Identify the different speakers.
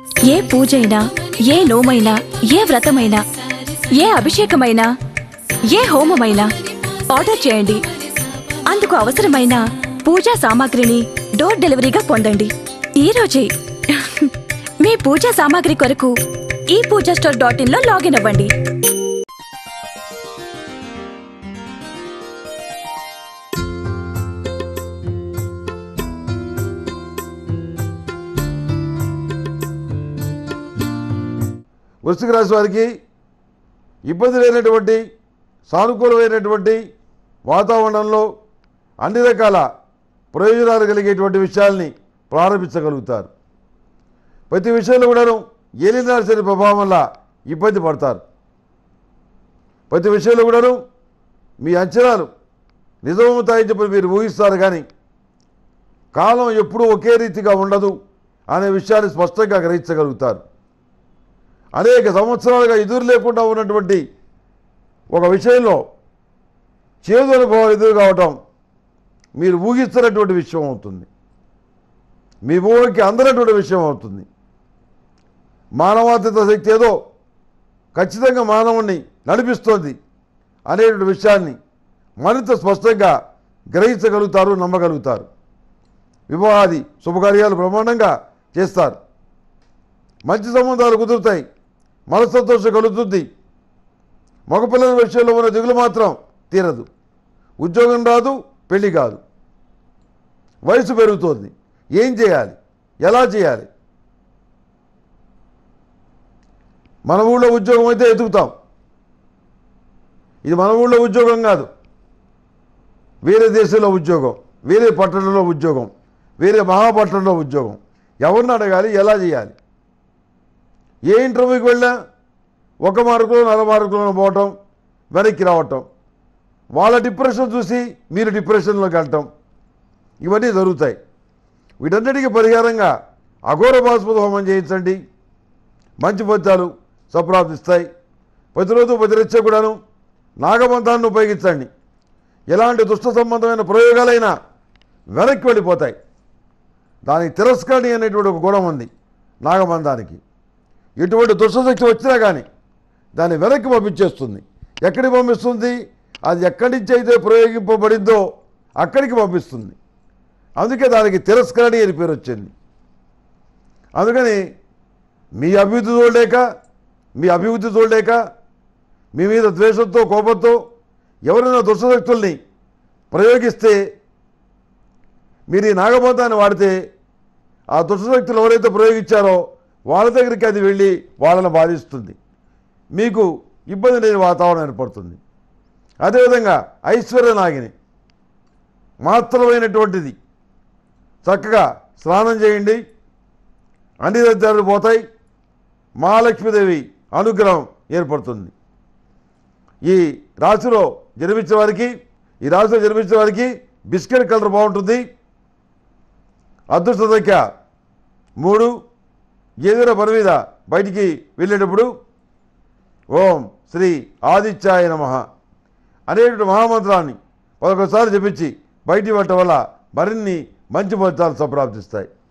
Speaker 1: ఏ పూజైనా ఏ నోమైనా ఏ వ్రతమైనా ఏ అభిషేకమైనా ఏ హోమమైనా ఆర్డర్ చేయండి అందుకు అవసరమైన పూజా సామాగ్రిని డోర్ డెలివరీగా పొందండి ఈ రోజే మీ పూజా సామాగ్రి కొరకు ఈ పూజా స్టోర్ డాట్ ఇన్ లో లాగిన్ అవ్వండి
Speaker 2: వృశ్చిక రాశి వారికి ఇబ్బంది లేనటువంటి సానుకూలమైనటువంటి వాతావరణంలో అన్ని రకాల ప్రయోజనాలు కలిగేటువంటి విషయాల్ని ప్రారంభించగలుగుతారు ప్రతి విషయంలో కూడాను ఏలినాడు శని ప్రభావం వల్ల ఇబ్బంది పడతారు ప్రతి విషయంలో కూడాను మీ అంచనాలు నిజమవుతాయని చెప్పి మీరు ఊహిస్తారు కానీ కాలం ఎప్పుడూ ఒకే రీతిగా ఉండదు అనే విషయాన్ని స్పష్టంగా గ్రహించగలుగుతారు అనేక సంవత్సరాలుగా ఎదురు లేకుండా ఉన్నటువంటి ఒక విషయంలో చేదు అనుభవం ఎదురు కావటం మీరు ఊహిస్తున్నటువంటి విషయం అవుతుంది మీ ఊహకి అందనటువంటి విషయం అవుతుంది మానవాతీత శక్తి ఏదో ఖచ్చితంగా మానవుణ్ణి నడిపిస్తోంది అనేటువంటి విషయాన్ని మరింత స్పష్టంగా గ్రహించగలుగుతారు నమ్మగలుగుతారు వివాహాది శుభకార్యాలు బ్రహ్మాండంగా చేస్తారు మంచి సంబంధాలు కుదురుతాయి మనస్తోషం కలుగుతుంది మగపిల్లల విషయంలో ఉన్న దిగులు మాత్రం తీరదు ఉద్యోగం రాదు పెళ్లి కాదు వయసు పెరుగుతోంది ఏం చేయాలి ఎలా చేయాలి మన ఊళ్ళో ఉద్యోగం అయితే ఎదుగుతాం ఇది మన ఊళ్ళో ఉద్యోగం కాదు వేరే దేశంలో ఉద్యోగం వేరే పట్టణంలో ఉద్యోగం వేరే మహాపట్టణంలో ఉద్యోగం ఎవరిని అడగాలి ఎలా చేయాలి ఏ ఇంటర్వ్యూకి వెళ్ళా ఒక మార్కులో నర మార్కులో పోవటం వెనక్కి రావటం వాళ్ళ డిప్రెషన్ చూసి మీరు డిప్రెషన్లోకి వెళ్ళటం ఇవన్నీ జరుగుతాయి వీటన్నిటికీ పరిహారంగా అఘోర బాస్పద హోమం చేయించండి మంచి ఫలితాలు సంప్రాప్తిస్తాయి ప్రతిరోజు ప్రతిరచ్చ కూడాను నాగబంధాన్ని ఉపయోగించండి ఎలాంటి దుష్ట సంబంధమైన ప్రయోగాలైనా వెనక్కి వెళ్ళిపోతాయి దానికి తిరస్కరణి అనేటువంటి ఒక గుణం ఉంది నాగబంధానికి ఎటువంటి దుష్టశక్తి వచ్చినా కానీ దాన్ని వెనక్కి పంపించేస్తుంది ఎక్కడికి పంపిస్తుంది అది ఎక్కడి నుంచి అయితే ప్రయోగింపబడిందో అక్కడికి పంపిస్తుంది అందుకే దానికి తిరస్కరణి అని పేరు వచ్చింది అందుకని మీ అభివృద్ధి చూడలేక మీ అభివృద్ధి చూడలేక మీ మీద ద్వేషంతో కోపంతో ఎవరైనా దుష్టశక్తుల్ని ప్రయోగిస్తే మీరు ఈ నాగబంధాన్ని వాడితే ఆ దుష్టశక్తులు ఎవరైతే ప్రయోగించారో వాళ్ళ దగ్గరికి అది వెళ్ళి వాళ్ళని బాధిస్తుంది మీకు ఇబ్బంది లేని వాతావరణం ఏర్పడుతుంది అదేవిధంగా ఐశ్వర్య నాగిని మాత్రమైనటువంటిది చక్కగా స్నానం చేయండి అన్ని దరిద్రాలు పోతాయి మహాలక్ష్మీదేవి అనుగ్రహం ఏర్పడుతుంది ఈ రాశిలో జన్మించిన వారికి ఈ రాశిలో జన్మించిన వారికి బిస్కెట్ కలర్ బాగుంటుంది అదృష్ట సంఖ్య మూడు ఏదైనా పని మీద బయటికి వెళ్ళేటప్పుడు ఓం శ్రీ ఆదిత్యాయ నమ అనేటువంటి మహామంత్రాన్ని పదకొండుసార్లు జపించి బయటికి వెళ్ళటం వల్ల మరిన్ని మంచి ఫలితాలు సంప్రాప్తిస్తాయి